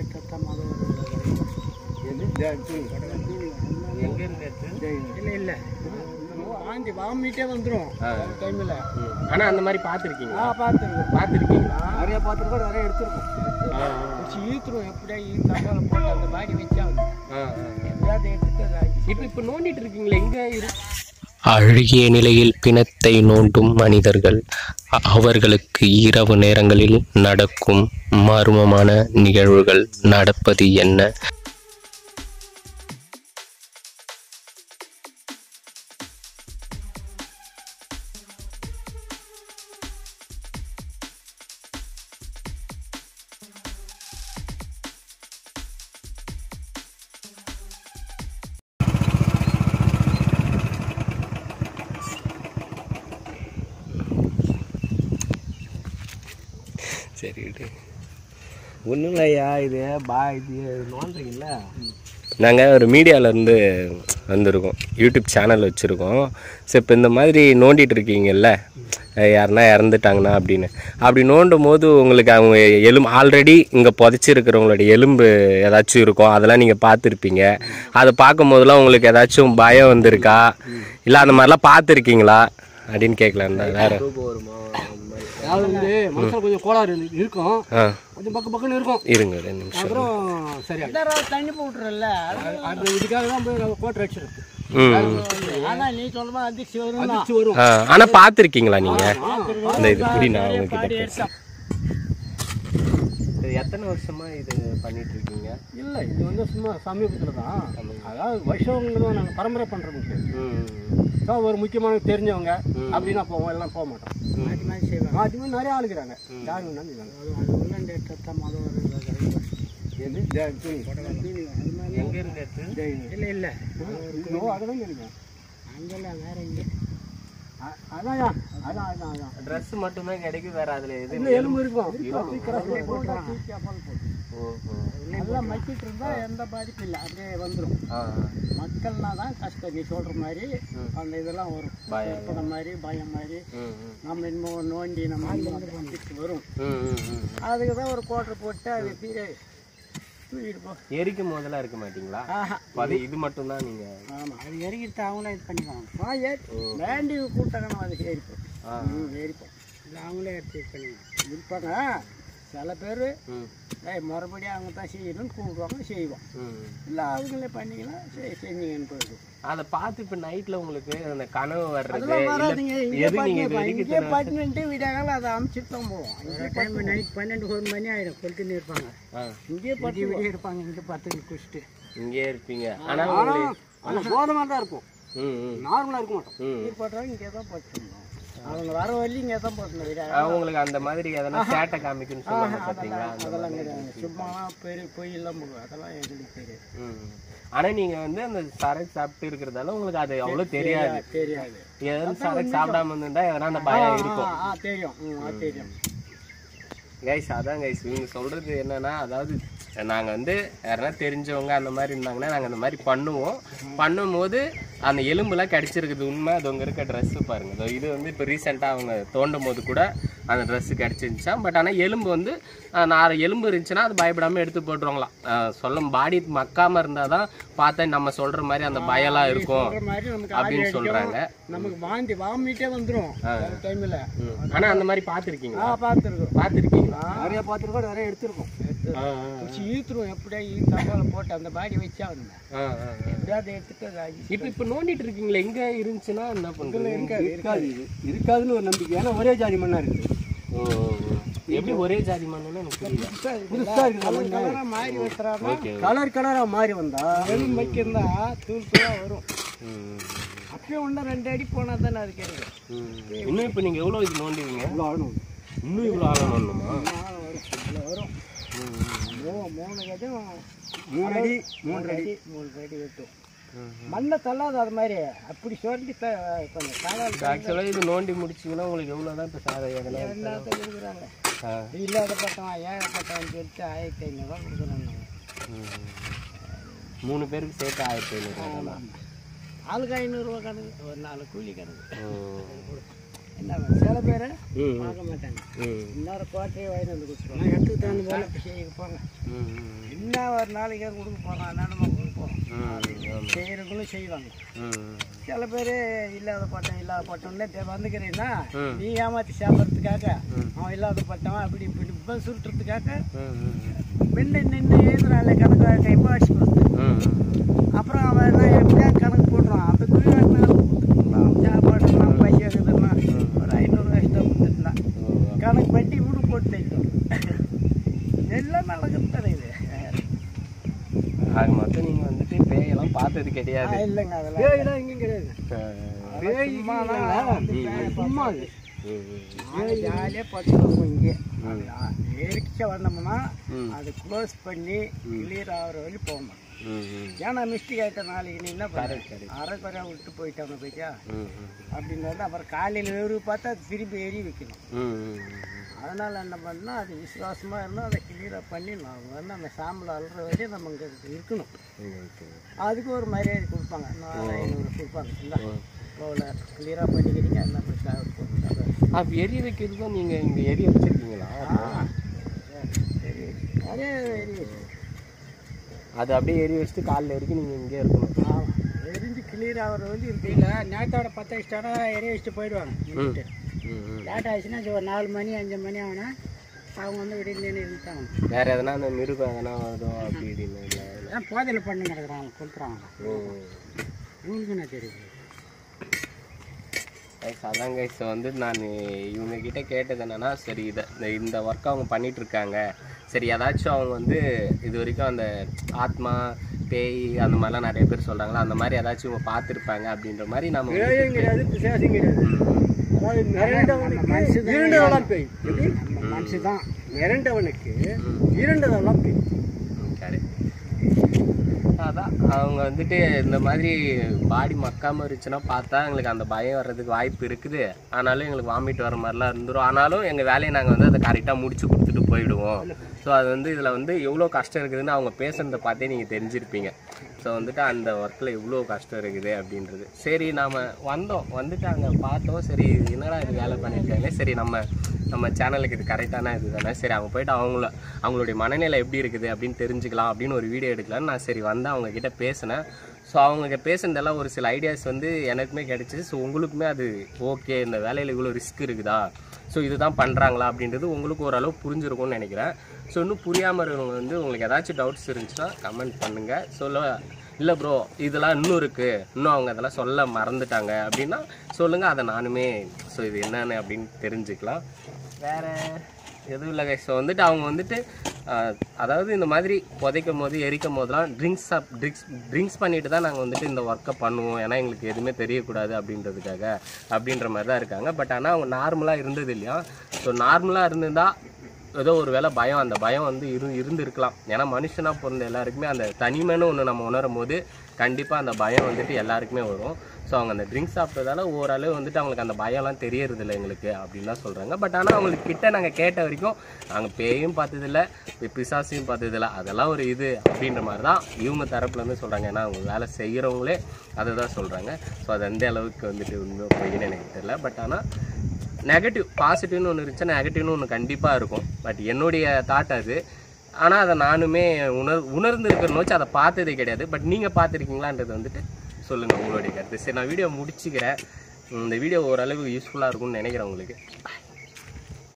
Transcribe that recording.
எங்க இருந்து எடுத்து இல்லை இல்லை வாந்தி வாமிட்டே வந்துடும் டைமில் ஆனா அந்த மாதிரி பார்த்துருக்கீங்க ஆ பார்த்துருக்கோம் பார்த்துருக்கீங்களா நிறைய பார்த்துருக்கோம் நிறைய எடுத்துருக்கோம் வச்சு ஈத்துரும் எப்படியா ஈ தக்காளி போட்டு அந்த மாதிரி வச்சா எப்படியாவது எடுத்துட்டு அதை இப்போ இப்போ நோண்டிட்டு இருக்கீங்களா எங்க இரு அழுகிய நிலையில் பிணத்தை நோண்டும் மனிதர்கள் அ- அவர்களுக்கு இரவு நேரங்களில் நடக்கும் மர்மமான நிகழ்வுகள் நடப்பது என்ன சரி ஒன்றும் இல்லையா இது பா இது நோண்டுறீங்கல்ல நாங்கள் ஒரு மீடியாவிலேருந்து வந்திருக்கோம் யூடியூப் சேனல் வச்சுருக்கோம் ஸோ இப்போ இந்த மாதிரி நோண்டிட்டு இருக்கீங்கல்ல அஹ் யாருன்னா இறந்துட்டாங்கன்னா அப்படின்னு அப்படி நோண்டும் போது உங்களுக்கு அவங்க எலும்பு ஆல்ரெடி இங்கே புதைச்சிருக்கிறவங்களோட எலும்பு ஏதாச்சும் இருக்கும் அதெல்லாம் நீங்கள் பார்த்துருப்பீங்க அதை பார்க்கும் போதெல்லாம் உங்களுக்கு ஏதாச்சும் பயம் வந்திருக்கா இல்லை அந்த மாதிரிலாம் பார்த்துருக்கீங்களா அப்படின்னு கேட்கலான் தான் வேறு அதாவது வந்து மனசில் கொஞ்சம் கோளாறு இரு- இருக்கும் ஆ கொஞ்சம் பக்கம் பக்கம்னு இருக்கும் இருங்க ரெண்டு நிமிஷம் அப்புறம் சரியா தண்ணி போட்டுறல அது இதுக்காக தான் போய் நம்ம கோட்டை அடிச்சிருக்கு ம் ஆனால் நீ சொல்லுமா அதிர்ச்சி வரும் அதிர்ச்சி வரும் ஆ, ஆனா பார்த்துருக்கீங்களா நீங்க இந்த இது புடி நான் உங்ககிட்ட பேசுறேன் இது எத்தனை வருஷமா இது பண்ணிட்டு இருக்கீங்க இல்லை இது வந்து சும்மா சமீபத்தில் தான் அதாவது வருஷவங்க தான் நாங்கள் பரம்பரை பண்ணுறோம் தான் ஒரு முக்கியமான தெரிஞ்சவங்க அப்படின்னா போவோம் எல்லாம் போக மாட்டோம் மாற்றி மாதிரி செய்வாங்க மாற்றி மாதிரி நிறைய ஆளுக்கிறாங்க யார் வேணாலும் எது துணி எங்க இருந்து எடுத்து இல்லை இல்லை நோ அதுதான் நினைக்கிறேன் அங்கெல்லாம் வேற இங்கே அதான் அதான் அதான் அதான் ட்ரெஸ் மட்டுமே கிடைக்கும் வேற அதுல எது இன்னும் எலும்பு இருக்கும் தூக்கி போட்டா தூக்கி அப்பால் போட்டு ஓஹோ நல்லா மச்சிட்டு இருந்தா எந்த பாதிப்பும் இல்லை அப்படியே வந்துடும் ஆ மக்கள்னா தான் கஷ்டம் நீ சொல்ற மாதிரி அந்த இதெல்லாம் வரும் பயப்பட மாதிரி பயம் மாதிரி ம் ம் நம்ம இன்னும் நோண்டி நம்ம வந்துட்டு வரும் ம் ம் ம் அதுக்கு தான் ஒரு கோட்டை போட்டு அது தீர தூக்கிட்டு போ எரிக்கும் போதெல்லாம் இருக்க மாட்டீங்களா ஆஹா அப்ப அது இது மட்டும் தான் நீங்க ஆமாம் அது எரிக்கிட்டு அவங்களே இது பண்ணிக்குவாங்க ஆ ஏறி வேண்டி கூட்டணும் அது ஏறிப்போம் ஆ. ம் ஏறிப்போம் இல்லை அவங்களே எடுத்து இது பண்ணிக்குவாங்க இருப்பாங்க சில பேர் ம் ஏய் மறுபடியும் அவங்க தான் செய்யணும்னு கூப்பிடுவாங்க செய்வோம் ம் இல்லை அவங்களே பண்ணிக்கலாம் சரி செஞ்சீங்கன்னு போயிடும் அதை பார்த்து இப்ப நைட்ல உங்களுக்கு அந்த கனவு வர்றது அதெல்லாம் இல்ல வராதுங்க இங்கே எது நீங்க இது பாட்டு வரைக்கும் இங்கே பாட்டுன்ட்டு விடியாகாலம் அதை அமுச்சிட்டு தான் போவோம் டைம் நைட் பன்னெண்டு ஒரு மணி ஆகிடும் கொளுத்துன்னு இருப்பாங்க ஆ, இங்கே பட்டு விடிய இருப்பாங்க இங்கே பத்துக்கு குடிச்சிட்டு இங்கே இருப்பீங்க ஆனா ஆனால் உங்களுக்கு ஆனால் சோதமாக தான் இருக்கும் ம் ம் நார்மலாக இருக்க மாட்டோம் ம் இங்கே போட்டுறாங்க இங்கே தான் போட்டுருந்தோம் அவங்க வர வரலையும் இங்கே தான் போட்டுருந்தோம் விடியா அவங்களுக்கு அந்த மாதிரி எதனா சேட்டை காமிக்குன்னு சொல்லுவாங்க பாத்தீங்களா அந்த அதெல்லாம் கிடையாது சும்மா பெரிய பொய் எல்லாம் போடுவோம் அதெல்லாம் எங்களுக்கு தெரியாது ம். ஆனா நீங்க வந்து அந்த சரக்கு சாப்பிட்டு இருக்கிறதால உங்களுக்கு அது அவ்வளவு தெரியாது தெரியாது எதுவும் சரக்கு சாப்பிடாம இருந்தா எதனா அந்த பயம் ஆ இருக்கும் ஆ தெரியும் ம் அது தெரியும் கைஸ் அதான் கைஸ் இவங்க சொல்றது என்னன்னா அதாவது நாங்க வந்து யாருன்னா தெரிஞ்சவங்க அந்த மாதிரி இருந்தாங்கன்னா நாங்க அந்த மாதிரி பண்ணுவோம் பண்ணும்போது அந்த எலும்புலாம் கிடைச்சிருக்குது உண்மை அது உங்க இருக்க ட்ரெஸ் பாருங்க இதோ இது வந்து இப்போ ரீசெண்டாக அவங்க தோண்டும் போது கூட அந்த ட்ரெஸ் கிடைச்சிருந்துச்சாம் பட் ஆனால் எலும்பு வந்து ஆஹ், நாலு எலும்பு இருந்துச்சுன்னா அது பயப்படாம எடுத்து போட்டுருவாங்களாம் ஆஹ், சொல்லும் பாடி மக்காம இருந்தால் தான் பார்த்தா நம்ம சொல்ற மாதிரி அந்த பயம்லாம் இருக்கும் சொல்ற மாதிரி நமக்கு ஆடி அப்படின்னு அடிக்கும். சொல்றாங்க நமக்கு வாந்தி வாமிட்டே வந்துடும் டைமில் ம். ஆனா அந்த மாதிரி பார்த்துருக்கீங்களா ஆ பார்த்துருக்கோம் பார்த்துருக்கீங்களா நிறைய பார்த்துருக்கோம் நிறைய எடுத்திருக்கோம் வச்சு ஈத்துரும் எப்படியா ஈ தப்பால போட்டு அந்த பாடி வச்சா வந்து எப்படியாவது எடுத்துட்டு அதை ஆகி இப்போ இப்போ நோண்டிட்டு இருக்கீங்களா எங்க இருந்துச்சுன்னா என்ன பண்றீங்க இருக்காது இது இருக்காதுன்னு ஒரு நம்பிக்கை ஏன்னா ஒரே ஜாதி மண்ணா இருக்குது ஓ, ஓ, ஓ. எப்படி ஒரே ஜாதி மண்ணுன்னு எனக்கு புரியல புதுசா இருக்குது கலராக மாறி வைக்கிறாங்க ஓகே கலர் கலராக மாறி வந்தா வெறும் வைக்கிறதா தூள் தூளாக வரும் ம், அப்பயே ஒன்று ரெண்டு அடி போனால் தானே அது கிடையாது ம். இன்னும் இப்போ நீங்க எவ்வளோ இது நோண்டுவீங்க இவ்வளோ ஆகணும் இன்னும் இவ்வளோ ஆழம் நோண்டணுமா ஆழம் வரும் இவ்வளோ வரும் மூணு மூணு கஜம் மூணு அடி மூணு அடி மூணு அடி வெட்டும் மண்ணை தள்ளாது அது மாதிரி அப்படி சொல்லி த கொஞ்சம் காலால் ஆக்சுவலாக இது நோண்டி முடிச்சிங்கன்னா உங்களுக்கு எவ்வளோ தான் இப்போ சாதம் எதனா எல்லாத்தையும் இருக்கிறாங்க ஆ இல்லாத பட்டம் ஏகப்பட்டவன் சொல்லிட்டு ஆயிரத்தி ஐநூறுரூவா கொடுக்குறாங்க ம். மூணு பேருக்கு சேர்த்து ஆயிரத்தி ஐநூறு ஆளுக்கு ஐநூறுரூவா கணக்கு ஒரு நாலு கூலி கணக்கு என்ன சில பேர் ம் பார்க்க மாட்டாங்க ம் இன்னொரு கோட்டையை வாங்கி வந்து கொடுத்துருவாங்க எடுத்துக்கு தகுந்த போல செய்ய போங்க ம் இன்னும் ஒரு நாளைக்கு கொடுக்க போகிறோம் அதனால நம்ம கொடுக்க போகிறோம் ம் செய்கிறவங்களும் செய்வாங்க ம் சில பேர் இல்லாத பட்டம் இல்லாத பட்டம்னே வந்துக்கிறீங்கன்னா ம். நீ ஏமாற்றி சாப்பிட்றதுக்காக அவன் இல்லாத பட்டவன் அப்படி இப்படி இப்போ சுருட்டுறதுக்காக ம் முன்ன நின்று எழுதுறாள் கணக்கு டைப்பாக அடிச்சு கொடுத்து அப்புறம் அவன் எல்லாம் எப்படியா கணக்கு போடுறான் அந்த குறி கொடுத்துருந்தான் சாப்பாடுலாம் பசி ஆகுதுன்னா ஒரு ஐநூறு எக்ஸ்ட்ரா கொடுத்துருந்தான் கணக்கு வட்டி கூட போட்டு தைக்கும் எல்லாம் நடக்குது தானே இது ஆக மொத்தம் நீங்கள் வந்துட்டு பேயெல்லாம் பார்த்தது கிடையாது இல்லைங்க அதெல்லாம் பேயெல்லாம் எங்கேயும் கிடையாது பேய் சும்மா அது ஜாலியாக படுத்துருப்போம் இங்கே நெருக்கிச்ச வந்தோம்னா ம். அது க்ளோஸ் பண்ணி கிளியர் ஆகிற வழி போக மாட்டோம் ம் ம் ஏன்னா மிஸ்டேக் ஆகிட்ட நாளைக்கு நீ என்ன Correct, பண்ண correct. அரை குறையா விட்டு போயிட்டாங்க போயிட்டா ம் ம் அப்படின்றது அப்புறம் காலையில் வெறு பார்த்தா அது திருப்பி எரி வைக்கணும் ம் ம் அதனால் என்ன பண்ணால் அது விசுவாசமாக இருந்தால் அதை கிளியராக பண்ணி நான் வந்து அந்த சாம்பல் அல்ற வரையும் நம்ம இங்கே இருக்கணும் ஓகே அதுக்கு ஒரு மரியாதை கொடுப்பாங்க நாலு ஐநூறு கொடுப்பாங்க இந்த இவ்வளோ கிளியராக பண்ணிக்கிறீங்க என்ன பிரச்சனை போட்டு அப்போ எரிய வைக்கிறதுக்கும் நீங்கள் இங்கே எரிய வச்சுருக்கீங்களா சரி நிறைய எரி வச்சு அது அப்படியே எரிய வச்சுட்டு காலைல வரைக்கும் நீங்கள் இங்கே இருக்கணும் ஆமாம் எரிஞ்சு கிளியர் ஆகிற வரையும் இருக்கீங்க நேரத்தோட பத்து வச்சுட்டானா எரிய வச்சுட்டு போயிடுவாங்க நின்னுட்டு. ம் ம் லேட் ஆச்சுன்னா ஒரு நாலு மணி அஞ்சு மணி ஆகுனா அவங்க வந்து விடியலேன்னு இருந்துட்டாங்க வேற எதனா அந்த மிருகம் எதனா வருதோ அப்படி இப்படின்னு இல்லை ஏன் போதையில் பண்ணி கிடக்குறாங்க கொடுக்குறாங்க ஓ இவங்களுக்கு என்ன தெரியுது கைஸ் அதான் கைஸ் வந்து நான் இவங்க கிட்ட கேட்டது என்னன்னா சரி இதை இந்த இந்த ஒர்க் அவங்க பண்ணிட்டு இருக்காங்க சரி ஏதாச்சும் அவங்க வந்து இது வரைக்கும் அந்த ஆத்மா பேய் அந்த மாதிரிலாம் நிறைய பேர் சொல்றாங்களா அந்த மாதிரி ஏதாச்சும் இவங்க பார்த்துருப்பாங்க அப்படின்ற மாதிரி நம்ம பேயும் கிடையாது பிசாசும் கிடையாது அதாவது மிரண்டவனுக்கு இரண்டதெல்லாம் பேய் நம்ம மனசு தான் மிரண்டவனுக்கு இரண்டதெல்லாம் பேய் சரி அதான் அவங்க வந்துட்டு இந்த மாதிரி பாடி மக்காம இருந்துச்சுன்னா பார்த்தா எங்களுக்கு அந்த பயம் வர்றதுக்கு வாய்ப்பு இருக்குது ஆனாலும் எங்களுக்கு வாமிட் வர மாதிரிலாம் இருந்துரும் ஆனாலும் எங்கள் வேலையை நாங்கள் வந்து அதை கரெக்டாக முடிச்சு கொடுத்துட்டு போயிடுவோம் ஸோ அது வந்து இதில் வந்து எவ்வளோ கஷ்டம் இருக்குதுன்னு அவங்க பேசுனதை பார்த்தே நீங்கள் தெரிஞ்சிருப்பீங்க ஸோ வந்துட்டு அந்த ஒர்க்கில் எவ்வளோ கஷ்டம் இருக்குது அப்படின்றது சரி நாம் வந்தோம் வந்துட்டு அங்கே பார்த்தோம் சரி என்னடா இது வேலை பண்ணியிருக்காங்களே சரி நம்ம நம்ம சேனலுக்கு இது கரெக்டான இது தானே சரி அவங்க போயிட்டு அவங்கள அவங்களுடைய மனநிலை எப்படி இருக்குது அப்படின்னு தெரிஞ்சுக்கலாம் அப்படின்னு ஒரு வீடியோ எடுக்கலாம்னு நான் சரி வந்து அவங்க கிட்ட பேசினேன் ஸோ அவங்க பேசுனதெல்லாம் ஒரு சில ஐடியாஸ் வந்து எனக்குமே கிடைச்சிது ஸோ உங்களுக்குமே அது ஓகே இந்த வேலையில் இவ்வளோ ரிஸ்க் இருக்குதா ஸோ இதுதான் பண்ணுறாங்களா அப்படின்றது உங்களுக்கு ஓரளவு புரிஞ்சிருக்கும்னு நினைக்கிறேன் ஸோ இன்னும் புரியாமல் இருக்கவங்க வந்து உங்களுக்கு ஏதாச்சும் டவுட்ஸ் இருந்துச்சுன்னா கமெண்ட் பண்ணுங்கள் சொல்ல இல்லை ப்ரோ இதெல்லாம் இன்னும் இருக்குது இன்னும் அவங்க அதெல்லாம் சொல்ல மறந்துட்டாங்க அப்படின்னா சொல்லுங்கள் அதை நானுமே ஸோ இது என்னன்னு அப்படின்னு தெரிஞ்சுக்கலாம் வேற எதுவும் இல்லை ஸோ வந்துட்டு அவங்க வந்துட்டு ஆஹ், அதாவது இந்த மாதிரி புதைக்கும் போது எரிக்கும் போதெல்லாம் ட்ரிங்க்ஸ் அப் ட்ரிங்க்ஸ் ட்ரிங்க்ஸ் பண்ணிட்டு தான் நாங்கள் வந்துட்டு இந்த ஒர்க்கை பண்ணுவோம் ஏன்னா எங்களுக்கு எதுவுமே தெரியக்கூடாது அப்படின்றதுக்காக அப்படின்ற மாதிரி தான் இருக்காங்க பட் ஆனால் அவங்க நார்மலாக இருந்தது இல்லையா ஸோ நார்மலாக இருந்திருந்தா ஏதோ ஒரு வேளை பயம் அந்த பயம் வந்து இரு இருந்து இருக்கலாம் ஏன்னா மனுஷனாக பிறந்த எல்லாருக்குமே அந்த தனிமைன்னு ஒன்று நம்ம உணரும் போது கண்டிப்பாக அந்த பயம் வந்துட்டு எல்லாருக்குமே வரும் ஸோ அவங்க அந்த ட்ரிங்க்ஸ் சாப்பிட்டதால ஓரளவு வந்துட்டு அவங்களுக்கு அந்த பயம்லாம் தெரியறது இல்லை எங்களுக்கு அப்படின்னு தான் சொல்கிறாங்க பட் ஆனால் அவங்களுக்கு கிட்ட நாங்கள் கேட்ட வரைக்கும் நாங்கள் பேயும் பார்த்ததில்ல பிசாசையும் பார்த்ததில்ல அதெல்லாம் ஒரு இது அப்படின்ற மாதிரி தான் இவங்க தரப்புலேருந்து சொல்கிறாங்க ஏன்னா அவங்க வேலை செய்கிறவங்களே அதை தான் சொல்கிறாங்க ஸோ அது எந்த அளவுக்கு வந்துட்டு உண்மை பொய்ன்னு எனக்கு தெரியல பட் ஆனால் நெகட்டிவ் பாசிட்டிவ்னு ஒன்று இருந்துச்சுன்னா நெகட்டிவ்னு ஒன்று கண்டிப்பாக இருக்கும் பட் என்னுடைய தாட் அது ஆனால் அதை நானுமே உணர் உணர்ந்து இருக்கிற நோச்சு அதை பார்த்ததே கிடையாது பட் நீங்கள் பார்த்துருக்கீங்களான்றது வந்துட்டு சொல்லுங்கள் உங்களுடைய கருத்து சரி நான் வீடியோ முடிச்சுக்கிறேன் இந்த வீடியோ ஓரளவு யூஸ்ஃபுல்லாக இருக்கும்னு நினைக்கிறேன் உங்களுக்கு